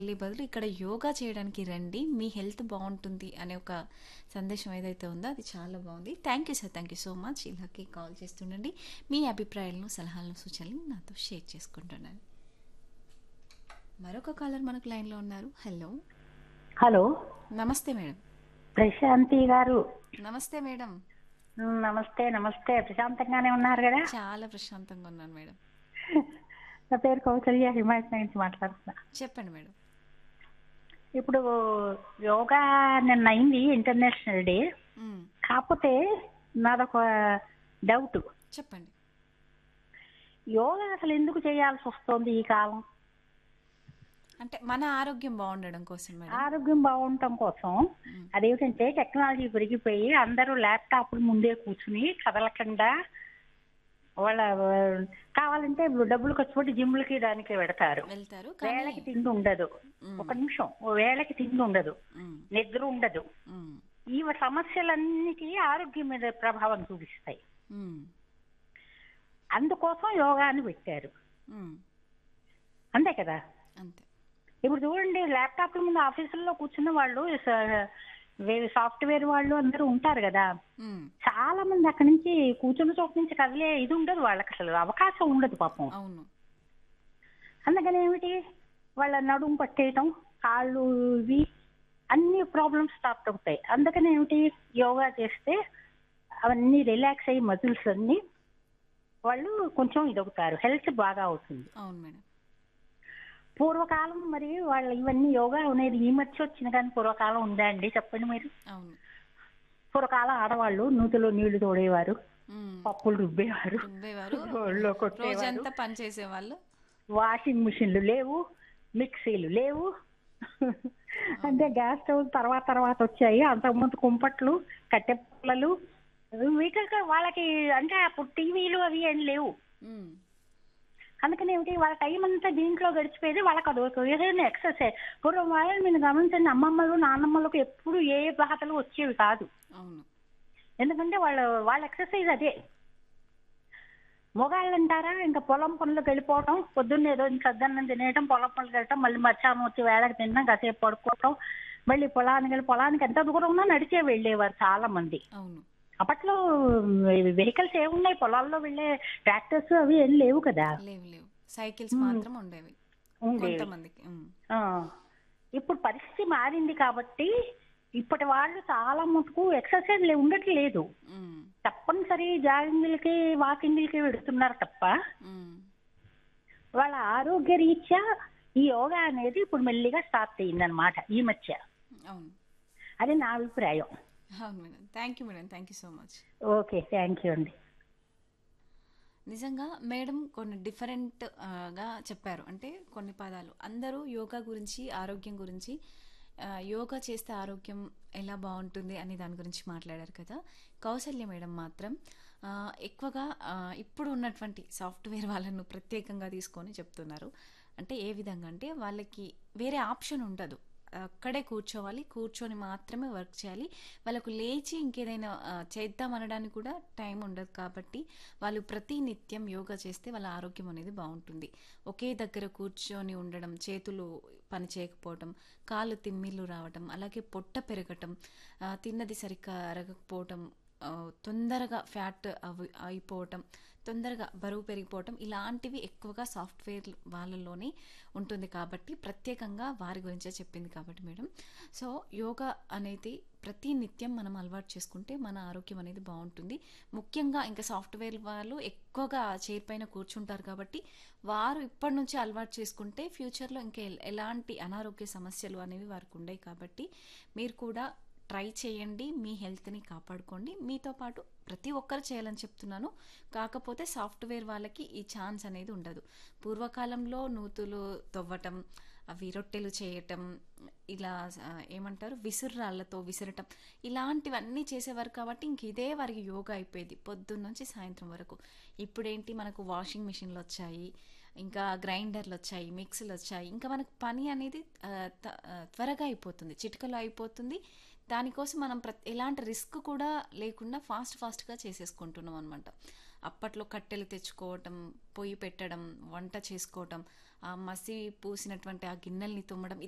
వెళ్ళే బదులు ఇక్కడ యోగా చేయడానికి రండి మీ హెల్త్ బాగుంటుంది అనే ఒక సందేశం ఏదైతే ఉందో అది చాలా బాగుంది thank you sir thank you so much ఇలాగే కాల్ చేస్తుండండి మీ అభిప్రాయాలను సలహాలను సూచనలు నాతో షేర్ చేసుకుంటున్నాను మరొక కాలర్ మనకు లైన్లో ఉన్నారు హలో హలో నమస్తే మేడం ప్రశాంతి గారు నమస్తే మేడం నమస్తే నమస్తే ప్రశాంతంగానే ఉన్నారు కదా చాలా ప్రశాంతంగా ఉన్నాను మేడం నా పేరు కౌసల్య హిమాయత్ నుంచి మాట్లాడుతున్నా చెప్పండి మేడం ఇప్పుడు యోగా నిన్న అయింది ఇంటర్నేషనల్ డే మ్, కాకపోతే నాదొక డౌట్ చెప్పండి యోగా అసలు ఎందుకు చేయాల్సి వస్తుంది ఈ కాలం అంటే మన ఆరోగ్యం బాగుండడం కోసం మేడం ఆరోగ్యం బాగుండటం కోసం మ్, అదేమిటంటే టెక్నాలజీ పెరిగిపోయి అందరూ ల్యాప్టాప్ ముందే కూర్చుని కదలకుండా వాళ్ళ కావాలంటే డబ్బులు ఖర్చు పెట్టి జిమ్లకి దానికి పెడతారు వెళ్తారు కానీ వేళకి తిండి ఉండదు మ్, ఒక నిమిషం ఓ వేళకి తిండి ఉండదు మ్, నిద్ర ఉండదు మ్, ఈ సమస్యలన్నిటి ఆరోగ్యం మీద ప్రభావం చూపిస్తాయి మ్, అందుకోసం యోగాని పెట్టారు మ్, అంతే కదా అంతే ఇప్పుడు చూడండి ల్యాప్టాప్ల ముందు ఆఫీసుల్లో కూర్చున్న వాళ్ళు సాఫ్ట్వేర్ వాళ్ళు అందరూ ఉంటారు కదా మ్, చాలా మంది అక్కడి నుంచి కూర్చున్న చోట నుంచి కదిలే ఇది ఉండదు వాళ్ళకి అసలు అవకాశం ఉండదు పాపం అవును అందుకని ఏమిటి వాళ్ళ నడుము పట్టేయటం కాళ్ళు ఇవి అన్ని ప్రాబ్లమ్స్ స్టార్ట్ అవుతాయి అందుకని ఏమిటి యోగా చేస్తే అవన్నీ రిలాక్స్ అయ్యి మజిల్స్ అన్ని వాళ్ళు కొంచెం ఇదవుతారు హెల్త్ బాగా అవుతుంది అవును మేడం పూర్వకాలం మరి వాళ్ళ ఇవన్నీ యోగా అనేది ఈ మధ్య వచ్చిన కానీ పూర్వకాలం ఉందా అండి చెప్పండి మీరు అవును పూర్వకాలం ఆడవాళ్ళు నూతిలో నీళ్లు తోడేవారు మ్, పప్పులు రుబ్బేవారు రుబ్బేవారు ఒళ్ళో కొట్టేవారు రోజంతా పని చేసేవాళ్ళు వాషింగ్ మిషన్లు లేవు మిక్సీలు లేవు అంటే గ్యాస్ స్టవ్ తర్వాత తర్వాత వచ్చాయి అంతకుముందు కుంపట్లు కట్టె పుల్లలు వీటికి వాళ్ళకి అంటే అప్పుడు టీవీలు అవి ఏం లేవు మ్, అందుకని ఏమిటి వాళ్ళ టైం అంతా దీంట్లో గడిచిపోయేది వాళ్ళకి అది ఏదైనా ఎక్సర్సైజ్ పూర్వం వాళ్ళని మీరు గమనించండి అమ్మమ్మలు నాన్నమ్మలకు ఎప్పుడు ఏ బాధలు వచ్చేవి కాదు అవును ఎందుకంటే వాళ్ళ వాళ్ళ ఎక్సర్సైజ్ అదే మొగాళ్ళు అంటారా ఇంకా పొలం పనులకు వెళ్ళిపోవటం పొద్దున్న ఏదో సద్దన్నం తినేయటం పొలం పనులకు వెళ్ళటం మళ్ళీ మధ్యాహ్నం వచ్చి వేళకి తినడం కాసేపు పడుకోవటం మళ్ళీ పొలానికి వెళ్ళి పొలానికి ఎంత దూరం ఉన్నా నడిచే వెళ్ళేవారు చాలా మంది అవును అప్పట్లో వెహికల్స్ ఏమున్నాయి పొలాల్లో వెళ్ళే ట్రాక్టర్స్ అవి ఏం లేవు కదా లేవు లేవు సైకిల్స్ మాత్రం ఉండేవి ఉండేవి కొంతమందికి మ్, ఆ, ఇప్పుడు పరిస్థితి మారింది కాబట్టి ఇప్పటి వాళ్ళు చాలా మటుకు ఎక్సర్సైజ్ ఉండట్లేదు మ్, తప్పనిసరి జాగింగ్లకి వాకింగ్లకి వెడుతున్నారు తప్ప మ్, వాళ్ళ ఆరోగ్య రీత్యా ఈ యోగా అనేది ఇప్పుడు మెల్లిగా స్టార్ట్ అయ్యింది అనమాట ఈ మధ్య అవును అది నా అభిప్రాయం అవును madam thank you madam thank you so much okay thank you అండి నిజంగా మేడం కొన్ని డిఫరెంట్ ఆ, గా చెప్పారు అంటే కొన్ని పదాలు అందరూ యోగా గురించి ఆరోగ్యం గురించి ఆ, యోగా చేస్తే ఆరోగ్యం ఎలా బాగుంటుంది అనే దాని గురించి మాట్లాడారు కదా కౌసల్య మేడం మాత్రం ఆ, ఎక్కువగా ఆ, ఇప్పుడు ఉన్నటువంటి సాఫ్ట్వేర్ వాళ్ళను ప్రత్యేకంగా తీసుకొని చెప్తున్నారు అంటే ఏ విధంగా అంటే వాళ్ళకి వేరే ఆప్షన్ ఉండదు అక్కడే కూర్చోవాలి కూర్చొని మాత్రమే వర్క్ చేయాలి వాళ్ళకు లేచి ఇంకేదైనా ఆ, చేద్దాం అనడానికి కూడా టైం ఉండదు కాబట్టి వాళ్ళు ప్రతి నిత్యం యోగా చేస్తే వాళ్ళ ఆరోగ్యం అనేది బాగుంటుంది ఒకే దగ్గర కూర్చొని ఉండడం చేతులు పని చేయకపోవటం కాళ్ళు తిమ్మిళ్ళు రావటం అలాగే పొట్ట పెరగటం ఆ, తిన్నది సరిగ్గా అరగకపోవటం ఆ, తొందరగా ఫ్యాట్ అవి అయిపోవటం తొందరగా బరువు పెరిగిపోవటం ఇలాంటివి ఎక్కువగా సాఫ్ట్వేర్ వాళ్ళలోనే ఉంటుంది కాబట్టి ప్రత్యేకంగా వారి గురించే చెప్పింది కాబట్టి మేడం సో యోగా అనేది ప్రతి నిత్యం మనం అలవాటు చేసుకుంటే మన ఆరోగ్యం అనేది బాగుంటుంది ముఖ్యంగా ఇంకా సాఫ్ట్వేర్ వాళ్ళు ఎక్కువగా చైర్ పైన కూర్చుంటారు కాబట్టి వారు ఇప్పటి నుంచి అలవాటు చేసుకుంటే ఫ్యూచర్లో ఇంకా ఎల్- ఎలాంటి అనారోగ్య సమస్యలు అనేవి వారికి ఉండవు కాబట్టి మీరు కూడా ట్రై చేయండి మీ హెల్త్ని కాపాడుకోండి మీతో పాటు ప్రతి ఒక్కరు చేయాలని చెప్తున్నాను కాకపోతే సాఫ్ట్వేర్ వాళ్ళకి ఈ ఛాన్స్ అనేది ఉండదు పూర్వకాలంలో నూతులు తవ్వటం అవి రొట్టెలు చేయటం ఇలా ఆ, ఏమంటారు విసురాళ్ళతో విసరటం ఇలాంటివన్నీ చేసేవారు కాబట్టి ఇంక ఇదే వారికి యోగా అయిపోయేది పొద్దున్న నుంచి సాయంత్రం వరకు ఇప్పుడేంటి మనకు వాషింగ్ మిషన్లు వచ్చాయి ఇంకా గ్రైండర్లు వచ్చాయి మిక్సీలు వచ్చాయి ఇంకా మనకు పని అనేది ఆ, త- ఆ, త్వరగా అయిపోతుంది చిటికలో అయిపోతుంది దానికోసం మనం ప్ర ఎలాంటి రిస్క్ కూడా లేకుండా ఫాస్ట్ ఫాస్ట్గా చేసేసుకుంటున్నాం అనమాట అప్పట్లో కట్టెలు తెచ్చుకోవటం పొయ్యి పెట్టడం వంట చేసుకోవటం ఆ మసి పూసినటువంటి ఆ గిన్నెల్ని తుమ్మడం